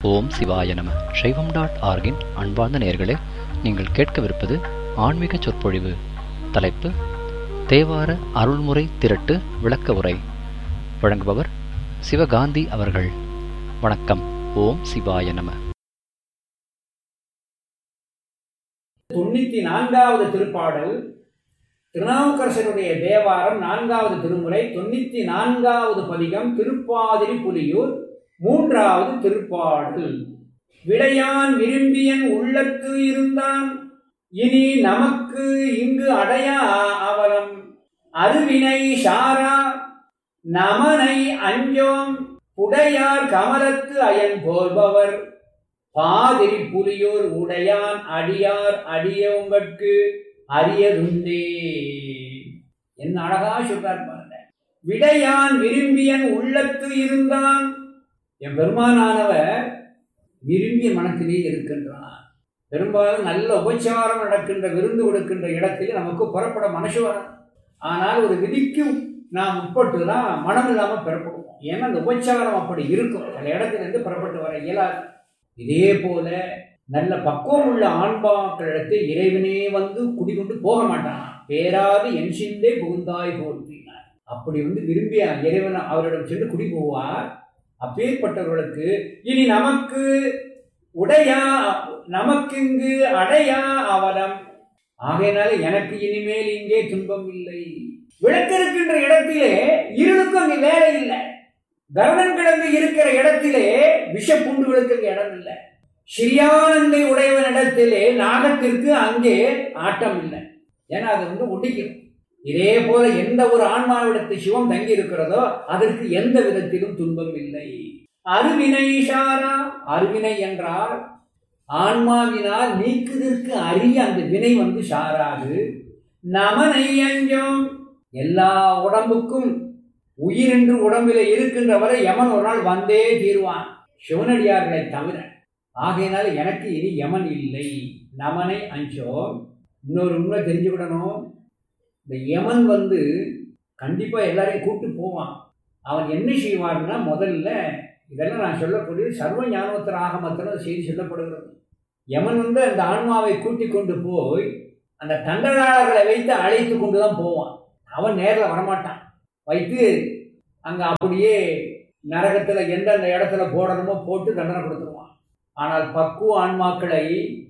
ஓம் சிவாய நம சைவம் டாட் ஆர்கின் அன்பார்ந்த நேயர்களே நீங்கள் கேட்கவிருப்பது ஆன்மீக சொற்பொழிவு தலைப்பு தேவார அருள்முறை திரட்டு விளக்க உரை வழங்குபவர் சிவகாந்தி அவர்கள் வணக்கம் ஓம் சிவாய நம தொண்ணூத்தி நான்காவது திருப்பாடல் திருநாவுக்கரசருடைய தேவாரம் நான்காவது திருமுறை தொண்ணூத்தி நான்காவது பதிகம் திருப்பாதிரி புலியூர் மூன்றாவது திருப்பாடல் விடையான் விரும்பியன் உள்ளத்து இருந்தான் இனி நமக்கு இங்கு அடையா அவலம் அருவினை சாரா நமனை அஞ்சோம் உடையார் கமலத்து அயன் போல்பவர் பாதிரி புலியோர் உடையான் அடியார் அடியவங்கட்கு அரியதுண்டே என்ன அழகா சொல்றார் பாருங்க விடையான் விரும்பியன் உள்ளத்து இருந்தான் என் பெருமானானவர் விரும்பிய மனத்திலே இருக்கின்றான் பெரும்பாலும் நல்ல உபச்சாரம் நடக்கின்ற விருந்து கொடுக்கின்ற இடத்தில் நமக்கு புறப்பட மனசு வரும் ஆனால் ஒரு விதிக்கு நாம் உட்பட்டு தான் மனம் இல்லாமல் பெறப்படுவோம் ஏன்னா அந்த உபச்சாரம் அப்படி இருக்கும் சில இடத்துல இருந்து புறப்பட்டு வர இயலாது இதே போல நல்ல பக்குவம் உள்ள ஆண்பாக்களிடத்தில் இறைவனே வந்து குடிகொண்டு போக மாட்டான் பேராது என் சிந்தே புகுந்தாய் போற்றினார் அப்படி வந்து விரும்பிய இறைவன் அவரிடம் சென்று குடி போவார் அப்பேற்பட்டவர்களுக்கு இனி நமக்கு உடையா நமக்கிங்கு அடையா அவலம் ஆகையினால எனக்கு இனிமேல் இங்கே துன்பம் இல்லை விளக்கிருக்கின்ற இடத்திலே இருளுக்கும் அங்கே வேலை இல்லை கருடன் கிடந்து இருக்கிற இடத்திலே விஷ புண்டுகளுக்கு அங்கே இடம் இல்லை ஸ்ரீயானந்தை உடையவனிடத்திலே நாகத்திற்கு அங்கே ஆட்டம் இல்லை ஏன்னா அது வந்து ஒட்டிக்கும் இதே போல எந்த ஒரு ஆன்மாவிடத்து சிவம் தங்கி இருக்கிறதோ அதற்கு எந்த விதத்திலும் துன்பம் இல்லை அருவினை சாரா அருவினை என்றால் ஆன்மாவினால் நீக்குதற்கு அரிய அந்த வினை வந்து சாராது நமனை அஞ்சோம் எல்லா உடம்புக்கும் உயிர் என்று உடம்பில் இருக்கின்ற வரை யமன் ஒரு நாள் வந்தே தீர்வான் சிவனடியார்களை தவிர ஆகையினால எனக்கு இனி யமன் இல்லை நமனை அஞ்சோம் இன்னொரு உண்மை தெரிஞ்சுக்கிடணும் இந்த யமன் வந்து கண்டிப்பாக எல்லாரையும் கூப்பிட்டு போவான் அவன் என்ன செய்வான்னா முதல்ல இதெல்லாம் நான் சொல்லக்கூடிய சர்வ ஞானோத்தர ஆகமத்தில் செய்தி சொல்லப்படுகிறது யமன் வந்து அந்த ஆன்மாவை கூட்டிக் கொண்டு போய் அந்த தண்டனாளர்களை வைத்து அழைத்து கொண்டு தான் போவான் அவன் நேரில் வரமாட்டான் வைத்து அங்கே அப்படியே நரகத்தில் எந்தெந்த இடத்துல போடணுமோ போட்டு தண்டனை கொடுத்துருவான் ஆனால் பக்குவ ஆன்மாக்களை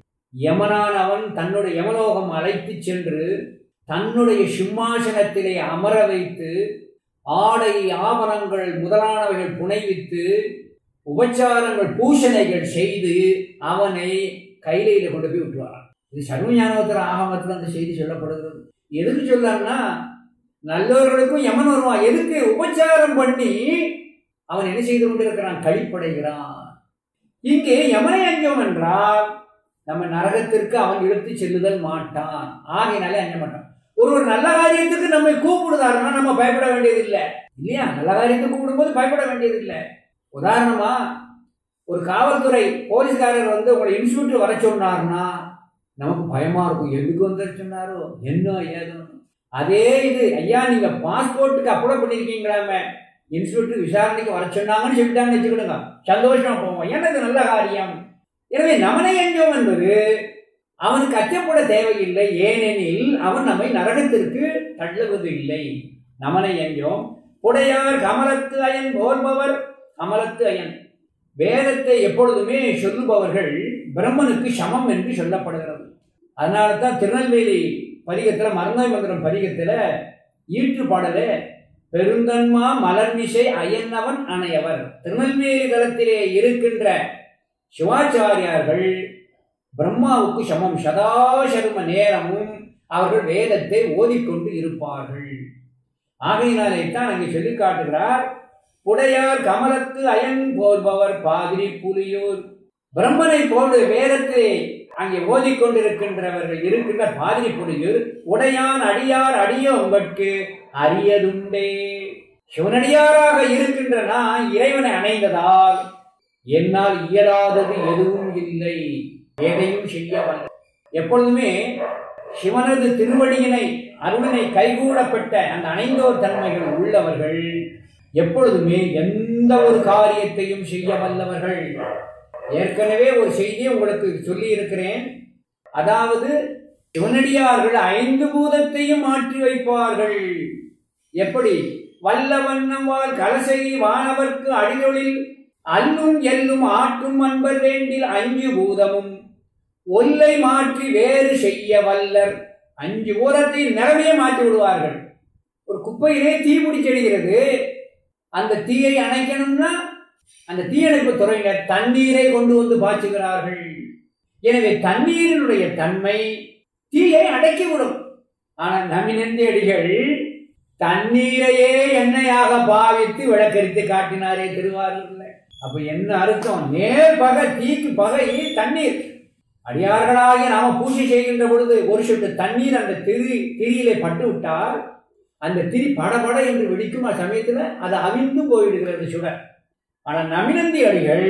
யமனானவன் தன்னுடைய யமலோகம் அழைத்து சென்று தன்னுடைய சிம்மாசனத்திலே அமர வைத்து ஆடை ஆபரணங்கள் முதலானவைகள் புனைவித்து உபச்சாரங்கள் பூஷணைகள் செய்து அவனை கையில கொண்டு போய் விட்டுவாரான் இது சர்வஞானோத்தர ஆகமத்தில் அந்த செய்தி சொல்லப்படுகிறது எதுக்கு சொல்லான்னா நல்லவர்களுக்கும் யமன் வருவான் எதுக்கு உபச்சாரம் பண்ணி அவன் என்ன செய்து கொண்டிருக்கிறான் கழிப்படைகிறான் இங்கே யமனை அஞ்சம் என்றால் நம்ம நரகத்திற்கு அவன் இழுத்து செல்லுதல் மாட்டான் ஆகையினாலே அஞ்ச மாட்டான் ஒரு ஒரு நல்ல காரியத்துக்கு நம்மை கூப்பிடுதாருன்னா நம்ம பயப்பட வேண்டியது இல்லை இல்லையா நல்ல காரியத்துக்கு கூப்பிடும்போது பயப்பட வேண்டியது இல்லை உதாரணமா ஒரு காவல்துறை போலீஸ்காரர் வந்து உங்களை இன்ஸ்டியூட் வர சொன்னார்னா நமக்கு பயமா இருக்கும் எதுக்கு வந்து சொன்னாரோ என்ன ஏதுன்னு அதே இது ஐயா நீங்க பாஸ்போர்ட்டுக்கு அப்ளை பண்ணிருக்கீங்களாமே இன்ஸ்டியூட் விசாரணைக்கு வர சொன்னாங்கன்னு சொல்லிட்டாங்கன்னு வச்சுக்கிடுங்க சந்தோஷமா போவோம் ஏன்னா இது நல்ல காரியம் எனவே நமனை எஞ்சோம் என்பது அவனுக்கு அச்சப்பட தேவையில்லை ஏனெனில் அவன் நம்மை நரகத்திற்கு தள்ளுவது இல்லை நமனை எஞ்சோம் உடையார் கமலத்து அயன் போர்பவர் கமலத்து அயன் வேதத்தை எப்பொழுதுமே சொல்லுபவர்கள் பிரம்மனுக்கு சமம் என்று சொல்லப்படுகிறது அதனால தான் திருநெல்வேலி பதிகத்தில் மருந்தாய் மந்திரம் பதிகத்தில் ஈற்று பாடலே பெருந்தன்மா மலர்மிசை அயன்னவன் அணையவர் திருநெல்வேலி தலத்திலே இருக்கின்ற சிவாச்சாரியார்கள் பிரம்மாவுக்கு சமம் சதாசர்ம நேரமும் அவர்கள் வேதத்தை ஓதிக்கொண்டு இருப்பார்கள் ஆகையினாலே தான் அங்கே சொல்லி காட்டுகிறார் உடையார் கமலத்து அயன் போர்பவர் பாதிரி புலியூர் பிரம்மனை போன்று வேதத்தை அங்கே ஓதிக்கொண்டிருக்கின்றவர்கள் இருக்கின்ற பாதிரி புலியூர் உடையான் அடியார் அடிய உங்களுக்கு அரியதுண்டே சிவனடியாராக இருக்கின்ற நான் இறைவனை அணைந்ததால் என்னால் இயலாதது எதுவும் இல்லை எதையும் செய்யவல்ல எப்பொழுதுமே சிவனது திருவடியினை அருளினை கைகூடப்பட்ட அந்த அணைந்தோர் தன்மைகள் உள்ளவர்கள் எப்பொழுதுமே எந்த ஒரு காரியத்தையும் செய்ய வல்லவர்கள் ஏற்கனவே ஒரு செய்தியை உங்களுக்கு சொல்லி இருக்கிறேன் அதாவது சிவனடியார்கள் ஐந்து பூதத்தையும் மாற்றி வைப்பார்கள் எப்படி வல்லவண்ணவால் கலசை வானவர்க்கு அடிதொழில் அல்லும் எல்லும் ஆற்றும் அன்பர் வேண்டில் அஞ்சு பூதமும் ஒல்லை மாற்றி வேறு செய்ய வல்லர் அஞ்சு பூதத்தை நிறமையே மாற்றி விடுவார்கள் ஒரு குப்பையிலே தீ பிடிச்செடுகிறது அந்த தீயை அணைக்கணும்னா அந்த தீயணைப்பு துறையினர் தண்ணீரை கொண்டு வந்து பாய்ச்சுகிறார்கள் எனவே தண்ணீரினுடைய தன்மை தீயை அடக்கிவிடும் ஆனால் நமினந்தேடிகள் தண்ணீரையே எண்ணெயாக பாவித்து விளக்கரித்து காட்டினாரே திருவாரூர்ல அப்ப என்ன அர்த்தம் நேர் பகை தீக்கு பகை தண்ணீர் அடியார்களாகிய நாம பூஜை செய்கின்ற பொழுது ஒரு சொட்டு தண்ணீர் அந்த திரி திரியிலே பட்டு விட்டால் அந்த திரி படபட என்று வெடிக்கும் சமயத்துல அது அவிழ்ந்து போயிடுகிறது சுடர் ஆனால் நமினந்தி அடிகள்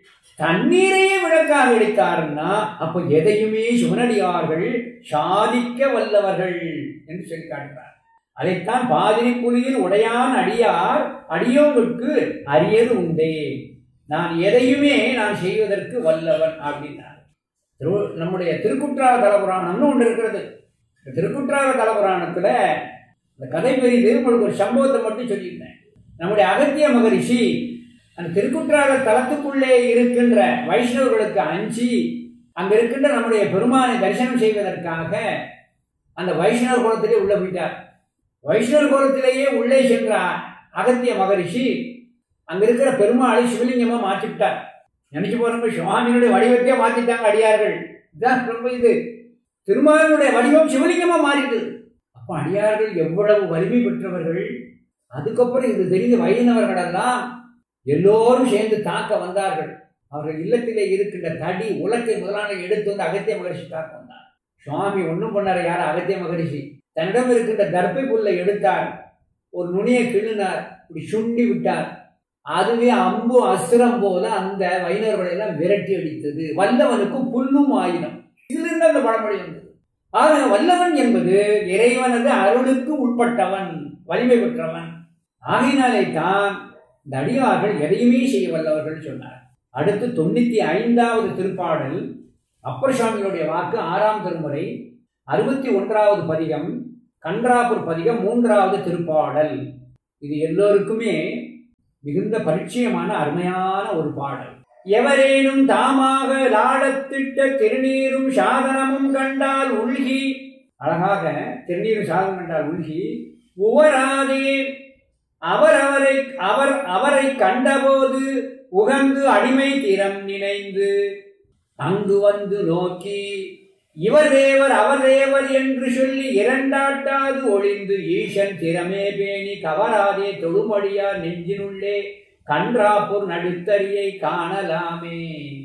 தண்ணீரையே விளக்காக எடுத்தாருன்னா அப்ப எதையுமே சிவனடியார்கள் சாதிக்க வல்லவர்கள் என்று சொல்லி காட்டுறார் அதைத்தான் பாதிரி புலியில் உடையான் அடியார் அடியோங்களுக்கு அரியது உண்டே நான் எதையுமே நான் செய்வதற்கு வல்லவன் அப்படின்னார் திரு நம்முடைய திருக்குற்றால தலபுராணம்னு ஒன்று இருக்கிறது இந்த திருக்குற்றால தலபுராணத்துல இந்த கதை பெரியது உங்களுக்கு ஒரு சம்பவத்தை மட்டும் சொல்லியிருந்தேன் நம்முடைய அகத்திய மகரிஷி அந்த திருக்குற்றால தலத்துக்குள்ளே இருக்கின்ற வைஷ்ணவர்களுக்கு அஞ்சி அங்க இருக்கின்ற நம்முடைய பெருமானை தரிசனம் செய்வதற்காக அந்த வைஷ்ணவ குலத்திலே உள்ள போயிட்டார் வைஷ்ணவ குலத்திலேயே உள்ளே சென்றார் அகத்திய மகரிஷி அங்க இருக்கிற பெருமாளை சிவலிங்கமா மாற்றிவிட்டார் நினைச்சு போறவங்க சுவாமியினுடைய வடிவத்தையே மாத்திட்டாங்க அடியார்கள் இதுதான் ரொம்ப இது திருமாலினுடைய வடிவம் சிவலிங்கமா மாறிட்டு அப்ப அடியார்கள் எவ்வளவு வலிமை பெற்றவர்கள் அதுக்கப்புறம் இது தெரிந்த வைணவர்கள் எல்லாம் எல்லோரும் சேர்ந்து தாக்க வந்தார்கள் அவர்கள் இல்லத்திலே இருக்கின்ற தடி உலக்கை முதலான எடுத்து வந்து அகத்திய மகரிஷி தாக்க வந்தார் சுவாமி ஒன்றும் பண்ணார் யார் அகத்திய மகரிஷி தன்னிடம் இருக்கின்ற தர்ப்பை புல்லை எடுத்தார் ஒரு நுனியை கிள்ளினார் இப்படி சுண்டி விட்டார் அதுவே அம்பு அசுரம் போல அந்த வைணவர்களை எல்லாம் விரட்டி அடித்தது வல்லவனுக்கு புல்லும் ஆயுதம் இதிலிருந்து அந்த பழமொழி வந்தது ஆக வல்லவன் என்பது இறைவனது அருளுக்கு உட்பட்டவன் வலிமை பெற்றவன் ஆகையினாலே தான் இந்த அடியார்கள் எதையுமே செய்ய வல்லவர்கள் சொன்னார் அடுத்து தொண்ணூத்தி ஐந்தாவது திருப்பாடல் அப்பர் சுவாமிகளுடைய வாக்கு ஆறாம் திருமுறை அறுபத்தி ஒன்றாவது பதிகம் கன்றாபுர் பதிகம் மூன்றாவது திருப்பாடல் இது எல்லோருக்குமே மிகுந்த பரிச்சயமான அருமையான ஒரு பாடல் எவரேனும் தாமாக லாடத்திட்ட திருநீரும் சாதனமும் கண்டால் உள்கி அழகாக திருநீரும் சாதனம் கண்டால் உள்கி உவராதே அவர் அவரை அவர் அவரை கண்டபோது உகந்து அடிமை திறம் நினைந்து அங்கு வந்து நோக்கி இவர் தேவர் அவர் தேவர் என்று சொல்லி இரண்டாட்டாது ஒளிந்து ஈசன் திறமே பேணி கவராதே தொழுமடியார் நெஞ்சினுள்ளே கன்றாப்பூர் நடுத்தறியை காணலாமே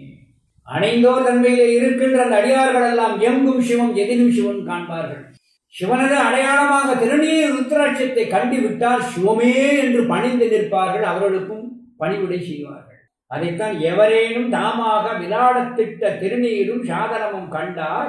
அணைந்தோர் தன்மையிலே இருக்கின்ற அந்த அடியார்கள் எல்லாம் எங்கும் சிவம் எதிலும் சிவன் காண்பார்கள் சிவனது அடையாளமாக திருநீர் ருத்ராட்சத்தை கண்டுவிட்டால் சிவமே என்று பணிந்து நிற்பார்கள் அவர்களுக்கும் பணிவிடை செய்வார்கள் அதைத்தான் எவரேனும் தாமாக விளாடத்திட்ட திருநீரும் சாதனமும் கண்டால்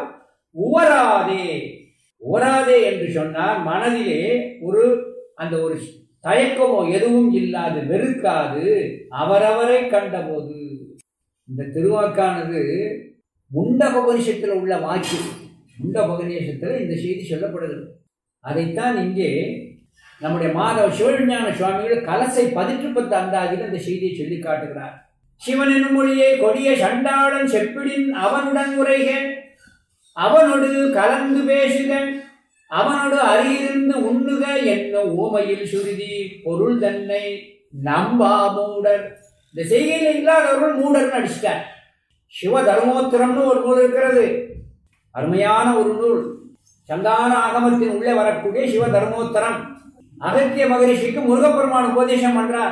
உவராதே உவராதே என்று சொன்னால் மனதிலே ஒரு அந்த ஒரு தயக்கமோ எதுவும் இல்லாது வெறுக்காது அவரவரை கண்டபோது இந்த திருவாக்கானது முண்டபகனிஷத்தில் உள்ள வாக்கு முண்டபகனிஷத்தில் இந்த செய்தி சொல்லப்படுகிறது அதைத்தான் இங்கே நம்முடைய மாதவ சிவஞான சுவாமிகள் கலசை பதிற்று பத்து அந்தாதியில் அந்த செய்தியை சொல்லி காட்டுகிறார் சிவன் எனும் மொழியை கொடிய சண்டாளன் செப்பிடின் அவனுடன் உரைக அவனோடு கலந்து பேசுக அவனோடு அருகிருந்து உண்ணுக என்ன ஓமையில் சுருதி பொருள் தன்னை நம்பா மூடர் இந்த செய்கையில் இல்லாதவர்கள் மூடர்னு அடிச்சிட்டார் சிவ தர்மோத்திரம்னு ஒரு நூல் இருக்கிறது அருமையான ஒரு நூல் சந்தான ஆகமத்தின் உள்ளே வரக்கூடிய சிவ தர்மோத்தரம் அகத்திய மகரிஷிக்கு முருகப்பெருமான் உபதேசம் பண்றார்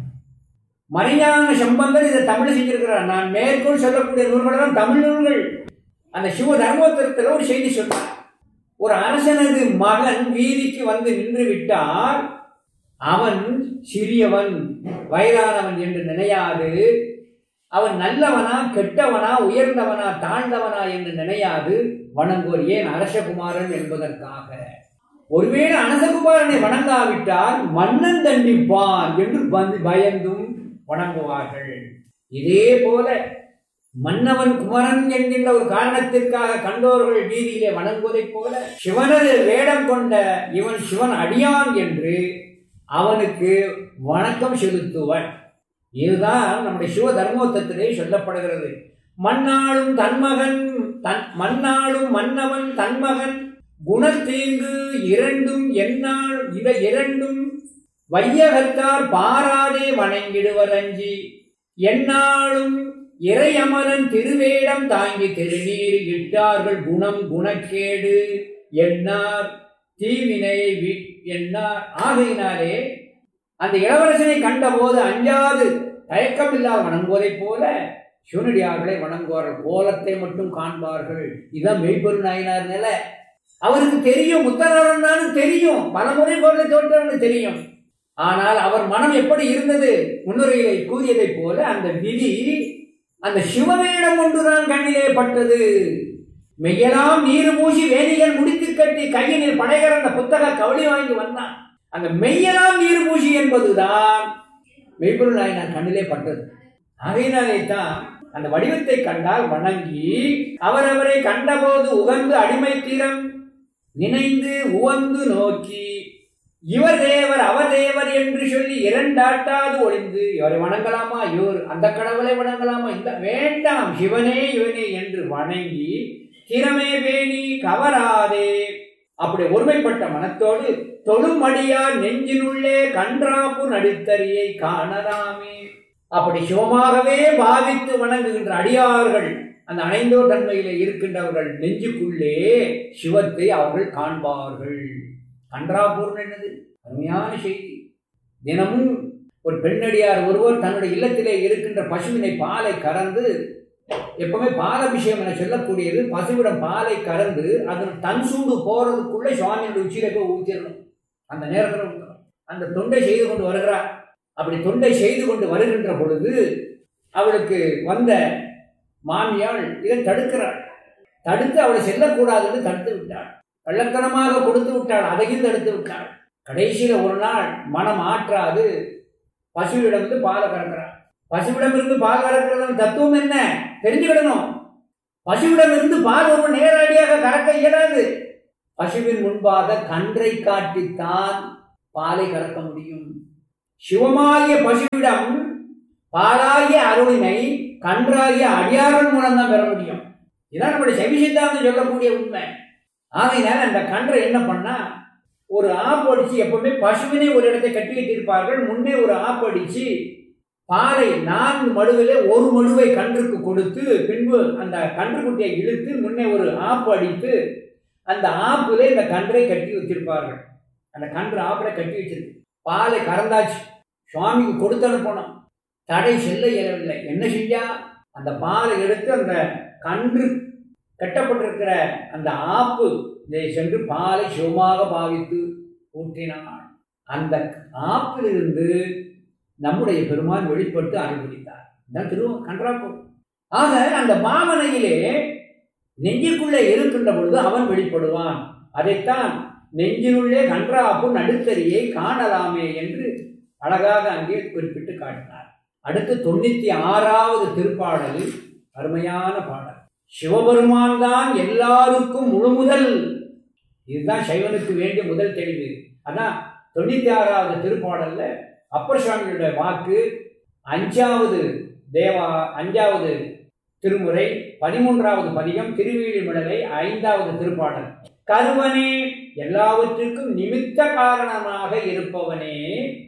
மணிஞான சம்பந்தர் இதை தமிழ் செஞ்சிருக்கிறார் நான் மேற்கொள் சொல்லக்கூடிய நூல்கள் தான் தமிழ் நூல்கள் அந்த சிவ தர்மோத்தரத்தில் ஒரு செய்தி சொல்றார் ஒரு அரசனது மகன் வீதிக்கு வந்து நின்று விட்டால் அவன் சிறியவன் வயதானவன் என்று நினையாது அவன் நல்லவனா கெட்டவனா உயர்ந்தவனா தாழ்ந்தவனா என்று நினையாது வணங்குவோர் ஏன் அரசகுமாரன் என்பதற்காக ஒருவேளை அனசகுமாரனை வணங்காவிட்டால் மன்னன் தண்டிப்பான் என்று வந்து பயந்தும் வணங்குவார்கள் இதே போல மன்னவன் குமரன் என்கின்ற ஒரு காரணத்திற்காக கண்டோர்கள் வீதியிலே வணங்குவதைப் போல சிவனது வேடம் கொண்ட இவன் சிவன் அடியான் என்று அவனுக்கு வணக்கம் செலுத்துவன் இதுதான் நம்முடைய சிவ தர்மோத்தத்திலே சொல்லப்படுகிறது மண்ணாளும் தன்மகன் தன் மண்ணாளும் மன்னவன் தன்மகன் குணத்தீங்கு இரண்டும் என்னால் இவை இரண்டும் வையகத்தார் பாராதே வணங்கிடுவர் அஞ்சி எந்நாளும் இறையமரன் திருவேடம் தாங்கி திருநீர் இட்டார்கள் குணம் குணக்கேடு எண்ணார் தீவினையை வி- எண்ணார் ஆகையினாலே அந்த இளவரசனை கண்டபோது அஞ்சாது தயக்கமில்லாத வணங்குவதைப் போல சிவனடியார்களை வணங்குவார்கள் கோலத்தை மட்டும் காண்பார்கள் இதான் மெய்ப்பொரு நாயனார் நிலை அவருக்கு தெரியும் முத்தரவன் தெரியும் பல முறை பொருளை தோற்றவனுக்கு தெரியும் ஆனால் அவர் மனம் எப்படி இருந்தது முன்னுரையிலே கூறியதைப் போல அந்த விதி அந்த சிவவேடம் ஒன்றுதான் கண்ணிலே பட்டது மெய்யெல்லாம் நீர் பூசி வேதிகள் முடித்து கட்டி கையினில் படைகரந்த புத்தக கவளி வாங்கி வந்தான் அந்த மெய்யெல்லாம் நீர் பூசி என்பதுதான் மெய்ப்பொருள் நாயனார் கண்ணிலே பட்டது ஆகையினாலே தான் அந்த வடிவத்தை கண்டால் வணங்கி அவரவரை கண்டபோது உகந்து அடிமை தீரம் நினைந்து உவந்து நோக்கி இவர் தேவர் அவர் தேவர் என்று சொல்லி இரண்டாட்டாது ஒளிந்து இவரை வணங்கலாமா இவர் அந்த கடவுளை வணங்கலாமா இந்த வேண்டாம் சிவனே இவனே என்று வணங்கி திறமே வேணி கவராதே அப்படி ஒருமைப்பட்ட மனத்தோடு தொழுமடியார் நெஞ்சினுள்ளே கன்றாப்பு நடுத்தறியை காணலாமே அப்படி சிவமாகவே பாவித்து வணங்குகின்ற அடியார்கள் அந்த அணைந்தோர் தன்மையிலே இருக்கின்றவர்கள் நெஞ்சுக்குள்ளே சிவத்தை அவர்கள் காண்பார்கள் கன்றாபூர்ணம் என்னது அருமையான செய்தி தினமும் ஒரு பெண்ணடியார் ஒருவர் தன்னுடைய இல்லத்திலே இருக்கின்ற பசுவினை பாலை கறந்து எப்பவுமே பாலபிஷேகம் என சொல்லக்கூடியது பசுவிடம் பாலை கறந்து அதன் தன் சூடு போறதுக்குள்ள சுவாமியோட உச்சியில போய் ஊற்றிடணும் அந்த நேரத்தில் ஊற்றணும் அந்த தொண்டை செய்து கொண்டு வருகிறார் அப்படி தொண்டை செய்து கொண்டு வருகின்ற பொழுது அவளுக்கு வந்த மாமியாள் இதை தடுக்கிறாள் தடுத்து அவளை செல்லக்கூடாதுன்னு தடுத்து விட்டாள் கள்ளத்தனமாக கொடுத்து விட்டாள் அதையும் தடுத்து விட்டாள் கடைசியில ஒரு நாள் மனம் ஆற்றாது பசுவிடம் இருந்து பாலை கறக்கிறாள் பசுவிடம் இருந்து பால் கறக்கிறது தத்துவம் என்ன தெரிஞ்சுக்கிடணும் பசுவிடம் இருந்து பால் ஒரு நேரடியாக கறக்க இயலாது பசுவின் முன்பாக கன்றை காட்டித்தான் பாலை கறக்க முடியும் சிவமாகிய பசுவிடம் பாலாகிய அருளினை கன்றாகிய அடியார்கள் மூலம் தான் பெற முடியும் இதான் நம்முடைய செவி சித்தாந்தம் சொல்லக்கூடிய உண்மை ஆகையினால அந்த கன்றை என்ன பண்ணா ஒரு ஆப்பு அடிச்சு எப்பவுமே பசுவினை ஒரு இடத்தை கட்டி வைத்திருப்பார்கள் முன்னே ஒரு ஆப்பு அடிச்சு பாலை நான்கு மடுவிலே ஒரு மடுவை கன்றுக்கு கொடுத்து பின்பு அந்த கன்றுக்குட்டியை இழுத்து முன்னே ஒரு ஆப்பு அடித்து அந்த ஆப்புல இந்த கன்றை கட்டி வச்சிருப்பார்கள் அந்த கன்று ஆப்புல கட்டி வச்சிருக்கு பாலை கறந்தாச்சு சுவாமிக்கு கொடுத்து அனுப்பணும் தடை செல்ல இயலவில்லை என்ன செஞ்சா அந்த பாலை எடுத்து அந்த கன்று கட்டப்பட்டிருக்கிற அந்த ஆப்பு இதை சென்று பாலை சிவமாக பாவித்து ஊற்றினான் அந்த ஆப்பிலிருந்து நம்முடைய பெருமான் வெளிப்பட்டு அனுபவித்தார் இதான் திரு கன்றாப்பூர் ஆக அந்த பாவனையிலே நெஞ்சுக்குள்ளே இருக்கின்ற பொழுது அவன் வெளிப்படுவான் அதைத்தான் நெஞ்சினுள்ளே கன்றாப்பு நடுத்தறியை காணலாமே என்று அழகாக அங்கே குறிப்பிட்டு காட்டினார் அடுத்து தொண்ணூத்தி ஆறாவது திருப்பாடல் அருமையான பாடல் சிவபெருமான் தான் எல்லாருக்கும் முழுமுதல் இதுதான் சைவனுக்கு வேண்டிய முதல் தெளிவு அதான் தொண்ணூத்தி ஆறாவது திருப்பாடல்ல அப்பர் சுவாமியுடைய வாக்கு அஞ்சாவது தேவா அஞ்சாவது திருமுறை பதிமூன்றாவது பதிகம் திருவீழிமிடலை ஐந்தாவது திருப்பாடல் கருவனே எல்லாவற்றுக்கும் நிமித்த காரணமாக இருப்பவனே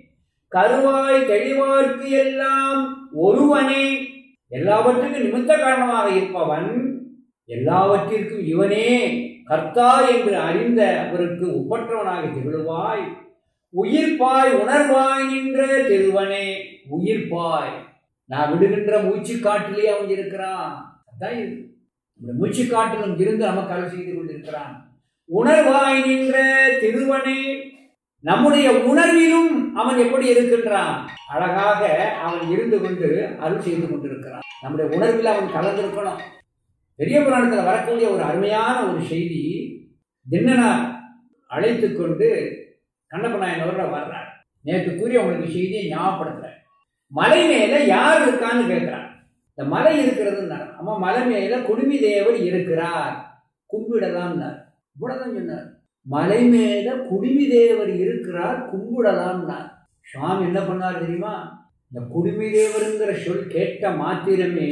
கருவாய் தெளிவார்க்கு எல்லாம் ஒருவனே எல்லாவற்றுக்கும் நிமித்த காரணமாக இருப்பவன் எல்லாவற்றிற்கும் இவனே கர்த்தா என்று அறிந்த அவருக்கு ஒப்பற்றவனாக திகழுவாய் உயிர்ப்பாய் உணர்வாய் நின்ற திருவனே உயிர்ப்பாய் நான் விடுகின்ற மூச்சு காட்டிலே அவன் இருக்கிறான் அதான் இது இந்த மூச்சு காட்டிலும் இருந்து நமக்கு அருள் செய்து கொண்டிருக்கிறான் உணர்வாய் நின்ற திருவனே நம்முடைய உணர்விலும் அவன் எப்படி இருக்கின்றான் அழகாக அவன் இருந்து கொண்டு அருள் செய்து கொண்டிருக்கிறான் நம்முடைய உணர்வில் அவன் கலந்திருக்கணும் பெரிய புராணத்தில் வரக்கூடிய ஒரு அருமையான ஒரு செய்தி தின்னனார் அழைத்து கொண்டு கண்ணப்ப நாயனவர் வர்றார் நேற்று கூறி உங்களுக்கு செய்தியை ஞாபகப்படுத்துறேன் மலை மேல யார் இருக்கான்னு கேட்கிறான் இந்த மலை இருக்கிறதுன்னு அம்மா மலை மேல குடுமி தேவர் இருக்கிறார் கும்பிடலாம்னார் இவ்வளவுதான் சொன்னார் மலை மேல குடுமி தேவர் இருக்கிறார் கும்பிடலாம்னார் சுவாமி என்ன பண்ணார் தெரியுமா இந்த குடுமி தேவருங்கிற சொல் கேட்ட மாத்திரமே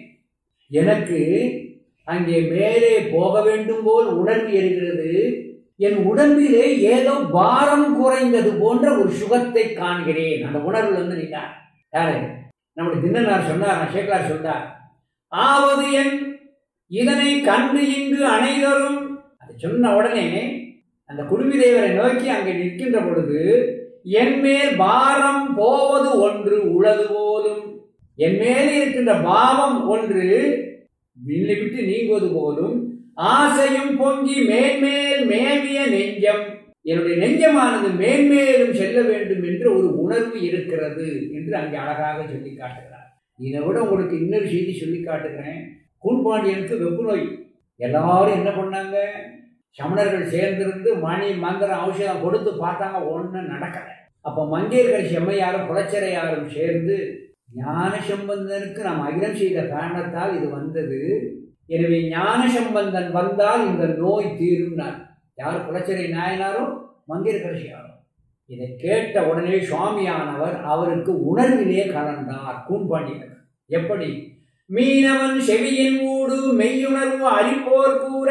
எனக்கு அங்கே மேலே போக வேண்டும் போல் உணர்வு இருக்கிறது என் உடம்பிலே ஏதோ பாரம் குறைந்தது போன்ற ஒரு சுகத்தை காண்கிறேன் அந்த உணர்வு வந்து நீங்க யாரு நம்முடைய தின்னனார் சொன்னார் சேக்கலார் சொன்னார் ஆவது என் இதனை கண்டு இங்கு அனைவரும் அதை சொன்ன உடனே அந்த குடுமி தேவரை நோக்கி அங்கே நிற்கின்ற பொழுது என் மேல் பாரம் போவது ஒன்று உளது போலும் என் மேல் இருக்கின்ற பாவம் ஒன்று விண்ணை விட்டு நீங்குவது போலும் ஆசையும் பொங்கி மேன்மேல் மேவிய நெஞ்சம் என்னுடைய நெஞ்சமானது மேன்மேலும் செல்ல வேண்டும் என்ற ஒரு உணர்வு இருக்கிறது என்று அங்கே அழகாக சொல்லி காட்டுகிறார் இதை விட உங்களுக்கு இன்னொரு செய்தி சொல்லி காட்டுகிறேன் கூன்பாண்டியனுக்கு வெப்பு நோய் எல்லாரும் என்ன பண்ணாங்க சமணர்கள் சேர்ந்திருந்து மணி மந்திரம் ஔஷதம் கொடுத்து பார்த்தாங்க ஒன்றும் நடக்கலை அப்போ மங்கையர்கரை செம்மையாரும் குலச்சிறையாரும் சேர்ந்து ஞான சம்பந்தனுக்கு நாம் அகிலம் செய்த காரணத்தால் இது வந்தது எனவே ஞான சம்பந்தன் வந்தால் இந்த நோய் தீரும்னார் யார் குலச்சிறை நாயனாரும் மங்கையர்கரசியாரும் இதை கேட்ட உடனே சுவாமியானவர் அவருக்கு உணர்விலே கலந்தார் கூன்பாண்டியர் எப்படி மீனவன் செவியின் ஊடு மெய்யுணர்வு அறிப்போர் கூற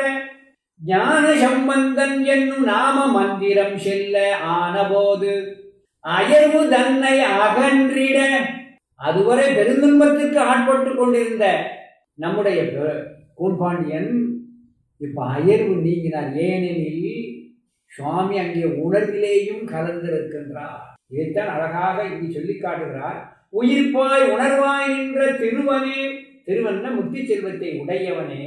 ஞான சம்பந்தன் என்னும் நாம மந்திரம் செல்ல ஆனபோது அயர்வு தன்னை அகன்றிட அதுவரை பெருந்துன்பத்திற்கு ஆட்பட்டு கொண்டிருந்த நம்முடைய கூன்பாண்டியன் இப்ப அயர்வு நீங்கினார் ஏனெனில் சுவாமி அங்கே உணர்விலேயும் கலந்திருக்கின்றார் இதைத்தான் அழகாக இங்கு சொல்லி காட்டுகிறார் உயிர்ப்பாய் உணர்வாய் நின்ற திருவனே திருவன்ன முத்தி செல்வத்தை உடையவனே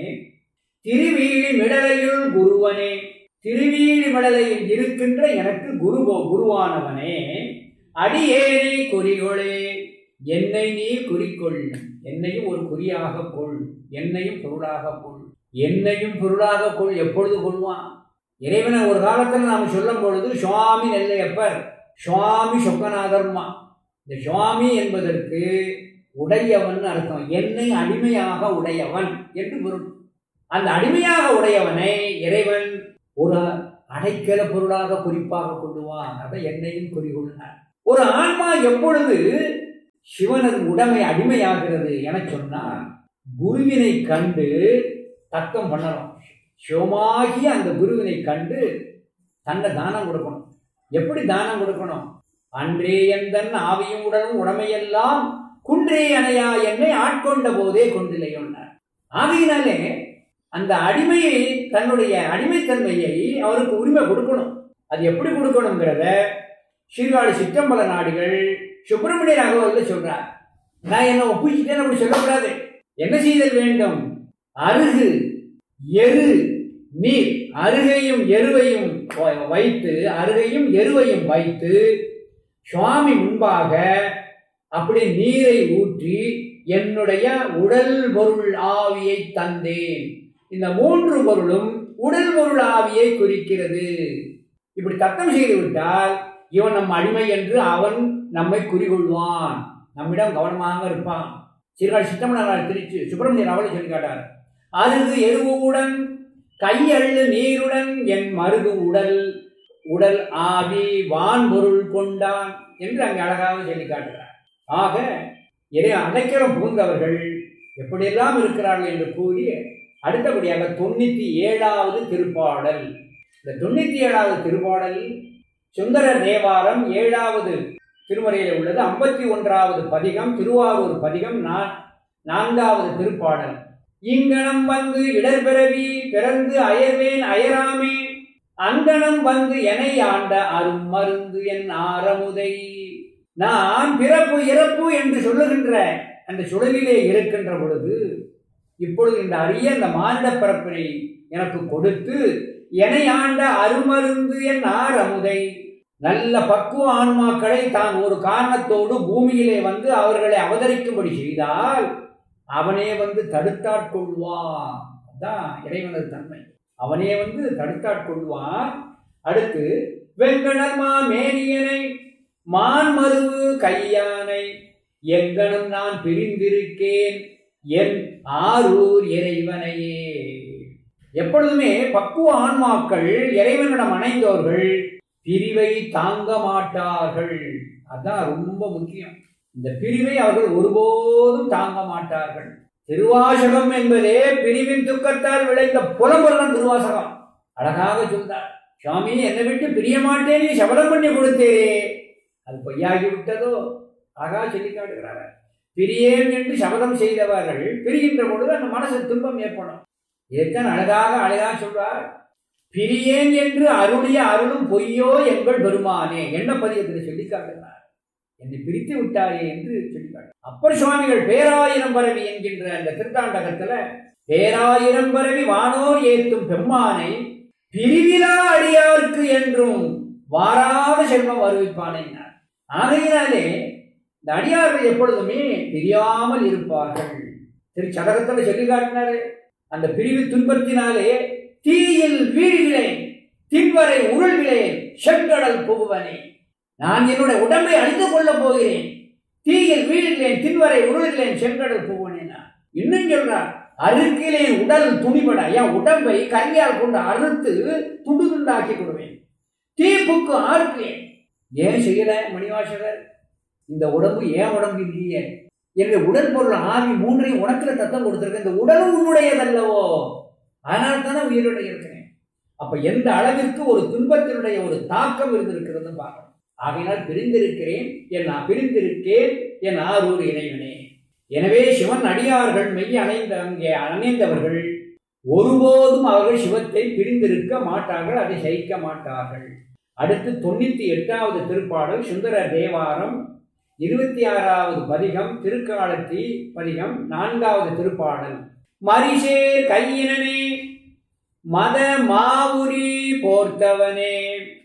திருவீழி மிடலையுள் குருவனே திருவீழி மிடலையில் இருக்கின்ற எனக்கு குரு குருவானவனே அடியேனை குறிகொளே என்னை நீ குறிக்கொள் என்னையும் ஒரு குறியாக கொள் என்னையும் பொருளாக கொள் என்னையும் பொருளாக கொள் எப்பொழுது கொள்வான் இறைவனை ஒரு காலத்தில் நாம் சொல்லும் பொழுது சுவாமி நெல்லையப்பர் சுவாமி சொக்கநாதர்மா இந்த சுவாமி என்பதற்கு உடையவன் அர்த்தம் என்னை அடிமையாக உடையவன் என்று பொருள் அந்த அடிமையாக உடையவனை இறைவன் ஒரு அடைக்கல பொருளாக குறிப்பாக கொள்ளுவான் அதை என்னையும் குறிகொள்ளார் ஒரு ஆன்மா எப்பொழுது சிவனது உடைமை அடிமையாகிறது என சொன்னால் குருவினை கண்டு தக்கம் பண்ணணும் சிவமாகிய அந்த குருவினை கண்டு தன்னை தானம் கொடுக்கணும் எப்படி தானம் கொடுக்கணும் அன்றே எந்தன் ஆவியும் உடலும் உடமையெல்லாம் குன்றே அணையா என்னை ஆட்கொண்ட போதே கொண்டில்லையோன்னார் ஆகையினாலே அந்த அடிமையை தன்னுடைய அடிமைத்தன்மையை அவருக்கு உரிமை கொடுக்கணும் அது எப்படி கொடுக்கணுங்கிறத சீர்காழி சிற்றம்பல நாடுகள் சுப்பிரமணிய ராகவல்ல சொல்றார் நான் என்ன ஒப்பிச்சுட்டேன்னு அப்படி சொல்லக்கூடாது என்ன செய்தல் வேண்டும் அருகு எரு நீர் அருகையும் எருவையும் வைத்து அருகையும் எருவையும் வைத்து சுவாமி முன்பாக அப்படி நீரை ஊற்றி என்னுடைய உடல் பொருள் ஆவியை தந்தேன் இந்த மூன்று பொருளும் உடல் பொருள் ஆவியை குறிக்கிறது இப்படி தத்தம் செய்து விட்டால் இவன் நம் அடிமை என்று அவன் நம்மை குறிகொள்வான் நம்மிடம் கவனமாக இருப்பான் சீர்காழி சித்தமனார் திருச்சி சுப்பிரமணியன் அவளை சொல்லி காட்டார் அருகு எருவுடன் கையள்ளு நீருடன் என் மருகு உடல் உடல் ஆவி வான் பொருள் கொண்டான் என்று அங்கே அழகாக சொல்லி காட்டுகிறார் ஆக இறை அடைக்கலம் புகுந்தவர்கள் எப்படியெல்லாம் இருக்கிறார்கள் என்று கூறி அடுத்தபடியாக தொண்ணூத்தி ஏழாவது திருப்பாடல் இந்த தொண்ணூத்தி ஏழாவது திருப்பாடல் சுந்தர தேவாரம் ஏழாவது திருமுறையில் உள்ளது ஐம்பத்தி ஒன்றாவது பதிகம் திருவாரூர் பதிகம் நான்காவது திருப்பாடல் இங்கனம் வந்து இடர்பிறவி பிறந்து அயர்வேன் அயராமே அங்கனம் வந்து எனை ஆண்ட அரும் மருந்து என் ஆரமுதை நான் பிறப்பு இறப்பு என்று சொல்லுகின்ற அந்த சுழலிலே இருக்கின்ற பொழுது இப்பொழுது இந்த அரிய அந்த மானிட பிறப்பினை எனக்கு கொடுத்து எனை ஆண்ட அருமருந்து என் ஆரமுதை நல்ல பக்குவ ஆன்மாக்களை தான் ஒரு காரணத்தோடு பூமியிலே வந்து அவர்களை அவதரிக்கும்படி செய்தால் அவனே வந்து தடுத்தாட்கொள்வான் அதான் இறைவனது தன்மை அவனே வந்து தடுத்தாட்கொள்வான் அடுத்து வெங்கடர்மா மேனியனை மான்மருவு கையானை எங்கனும் நான் பிரிந்திருக்கேன் என் ஆரூர் இறைவனையே எப்பொழுதுமே பக்குவ ஆன்மாக்கள் இறைவனிடம் அணைந்தவர்கள் பிரிவை தாங்க மாட்டார்கள் அதான் ரொம்ப முக்கியம் இந்த பிரிவை அவர்கள் ஒருபோதும் தாங்க மாட்டார்கள் திருவாசகம் என்பதே பிரிவின் துக்கத்தால் விளைந்த புலம்புறம் திருவாசகம் அழகாக சொல்றார் சுவாமி என்னை விட்டு பிரிய மாட்டேன் சபதம் பண்ணி கொடுத்தேரே அது பொய்யாகி விட்டதோ அழகா சொல்லி காட்டுகிறார் பிரியேன் என்று சபதம் செய்தவர்கள் பிரிகின்ற பொழுது அந்த மனசு துன்பம் ஏற்படும் இதைத்தான் அழகாக அழகா சொல்றார் பிரியேன் என்று அருளிய அருளும் பொய்யோ எங்கள் பெருமானே என்ன பதியத்தில் சொல்லி காட்டுகிறார் என்னை பிரித்து விட்டாரே என்று சொல்லி காட்டு அப்பர் சுவாமிகள் பேராயிரம் பரவி என்கின்ற அந்த திருத்தாண்டகத்துல பேராயிரம் பரவி வானோர் ஏத்தும் பெம்மானை பிரிவிலா அடியார்க்கு என்றும் வாராத செல்வம் அறிவிப்பானே ஆகையினாலே இந்த அடியார்கள் எப்பொழுதுமே பிரியாமல் இருப்பார்கள் திரு சதகத்தில் சொல்லி காட்டினாரு அந்த பிரிவு துன்பத்தினாலே தீயில் வீழ்கிறேன் தின்வரை உருள்கிறேன் செங்கடல் புகுவனே நான் என்னுடைய உடம்பை அழித்துக் கொள்ளப் போகிறேன் தீயில் வீழ்கிறேன் தின்வரை உருள்கிறேன் செங்கடல் புகுவனே நான் இன்னும் சொல்றார் அறுக்கிலேன் உடல் துணிபட என் உடம்பை கரியால் கொண்டு அறுத்து துண்டு துண்டாக்கி கொடுவேன் தீப்புக்கு ஆறுக்கிறேன் ஏன் செய்யல மணிவாசகர் இந்த உடம்பு ஏன் உடம்பு இல்லையே என்ற உடல் பொருள் ஆவி மூன்றையும் உனக்குல தத்தம் கொடுத்திருக்க இந்த உடலும் உன்னுடையதல்லவோ அதனால தானே உயிரோட இருக்கிறேன் அப்ப எந்த அளவிற்கு ஒரு துன்பத்தினுடைய ஒரு தாக்கம் இருந்திருக்கிறது பார்க்கணும் ஆகையினால் பிரிந்திருக்கிறேன் என் நான் பிரிந்திருக்கேன் என் ஆரூர் இறைவனே எனவே சிவன் அடியார்கள் மெய் அணைந்த அங்கே அணைந்தவர்கள் ஒருபோதும் அவர்கள் சிவத்தை பிரிந்திருக்க மாட்டார்கள் அதை சகிக்க மாட்டார்கள் அடுத்து தொண்ணூத்தி எட்டாவது திருப்பாடல் சுந்தர தேவாரம் இருபத்தி ஆறாவது பதிகம் திருக்காலத்தி பதிகம் நான்காவது திருப்பாடல் மரிசேர் கையினனே மத மாவுரி போர்த்தவனே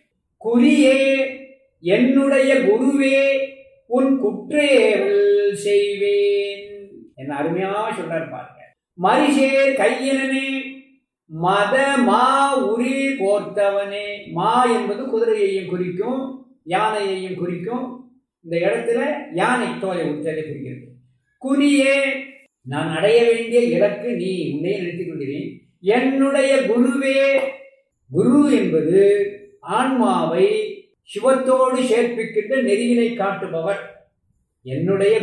குறியே என்னுடைய குருவே உன் குற்றேவல் செய்வேன் என்ன அருமையா சொல்றார் பாருங்க மரிசேர் கையினனே மத மா உரி போர்த்தவனே மா என்பது குதிரையையும் குறிக்கும் யானையையும் குறிக்கும் இந்த இடத்துல யானை தோலை உச்சலை குறிக்கிறது குறியே நான் அடைய வேண்டிய இலக்கு நீ உன்னையே நிறுத்திக் கொள்கிறேன் என்னுடைய குருவே குரு என்பது ஆன்மாவை சிவத்தோடு சேர்ப்பிக்கின்ற நெறியினை காட்டுபவர் என்னுடைய